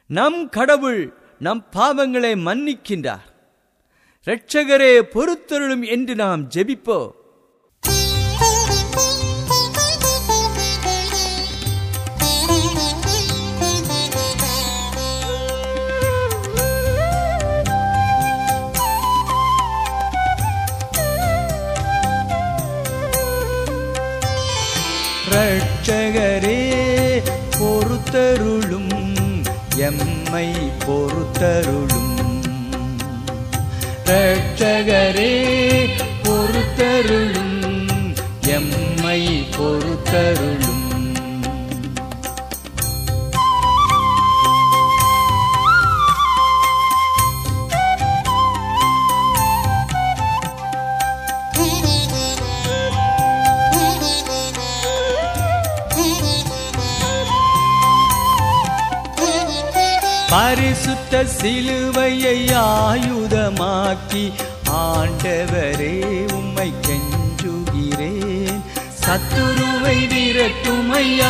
நம் கடவுள் நம் பாவங்களை மன்னிக்கின்றார் இரட்சகரே பொறுத்தருளும் என்று நாம் ஜெபிப்போம் இரட்சகரே பொறுத்தருளும் எம்மை பொறுத்தருளும் இரட்சகரே பொறுத்தருளும் எம்மை பொறுத்தருளும் பரிசுத்த சிலுவையை ஆயுதமாக்கி ஆண்டவரே உம்மை கெஞ்சுகிறேன் சத்துருவை விரட்டுமையா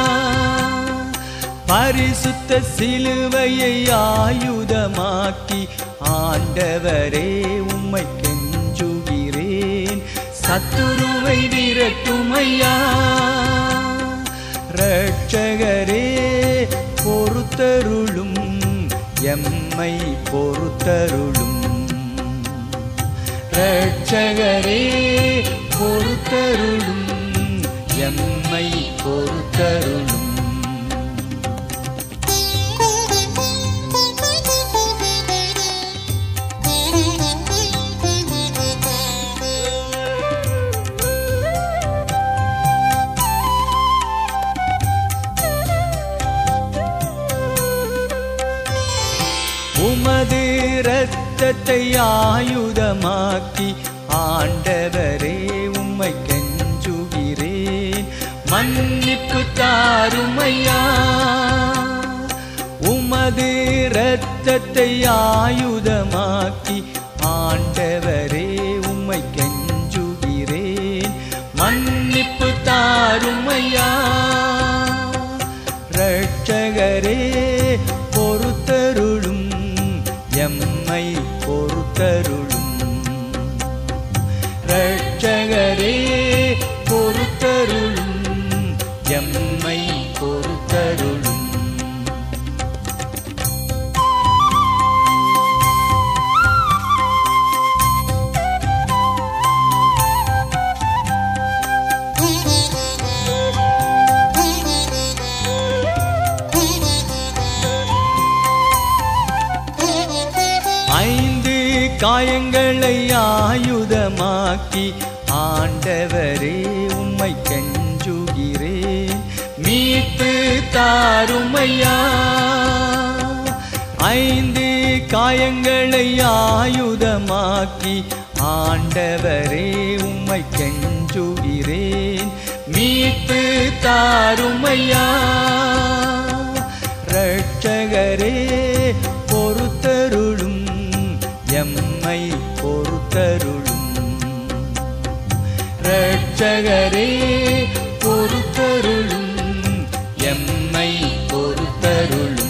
பரிசுத்த சிலுவையை ஆயுதமாக்கி ஆண்டவரே உம்மை கெஞ்சுகிறேன் சத்துருவை விரட்டுமையா இரட்சகரே பொறுத்தருளும் எம்மை பொறுத்தருளும் இரட்சகரே பொறுத்தருளும் எம்மை பொறுத்தருளும் உமது இரத்தத்தை ஆயுதமாக்கி ஆண்டவரே உம்மை கெஞ்சுகிறேன் மன்னிப்பு தாருமையா உமது இரத்தத்தை ஆயுதமாக்கி ஆண்டவரே உம்மை கெஞ்சுகிறேன் மன்னிப்பு தாருமையா இரட்சகரே பொறுத்தருளும் எம்மை பொறுத்தருளும் இரட்சகரே பொறுத்தருளும் எம்மை பொறுத்தருளும் ஐந்து காயங்களை ஆயுதமாக்கி ஆண்டவரே உம்மை கெஞ்சுகிறேன் மீட்பு தாருமையா ஐந்து காயங்களை ஆயுதமாக்கி ஆண்டவரே உம்மை கெஞ்சுகிறேன் மீட்பு தாருமையா இரட்சகரே பொறுத்தருளும் எம்மை பொறுத்தருளும் இரட்சகரே பொறுத்தருளும் எம்மை பொறுத்தருளும்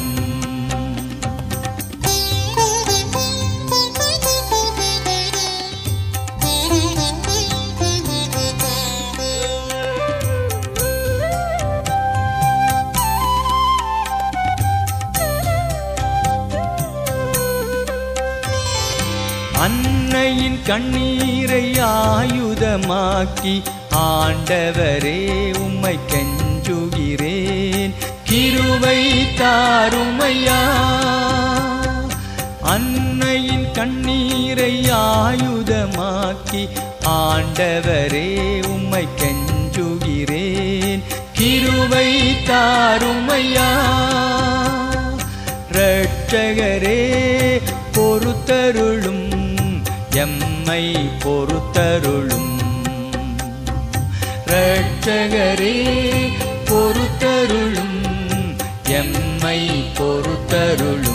அன்னையின் கண்ணீரை ஆயுதமாக்கி ஆண்டவரே உம்மை கெஞ்சுகிறேன் கிருவை தாருமையா அன்னையின் கண்ணீரை ஆயுதமாக்கி ஆண்டவரே உம்மை கெஞ்சுகிறேன் கிருவை தாருமையா இரட்சகரே பொறுத்தருளும் எம்மை பொறுத்தருளும் இரட்சகரே பொறுத்தருளும் எம்மை பொறுத்தருளும்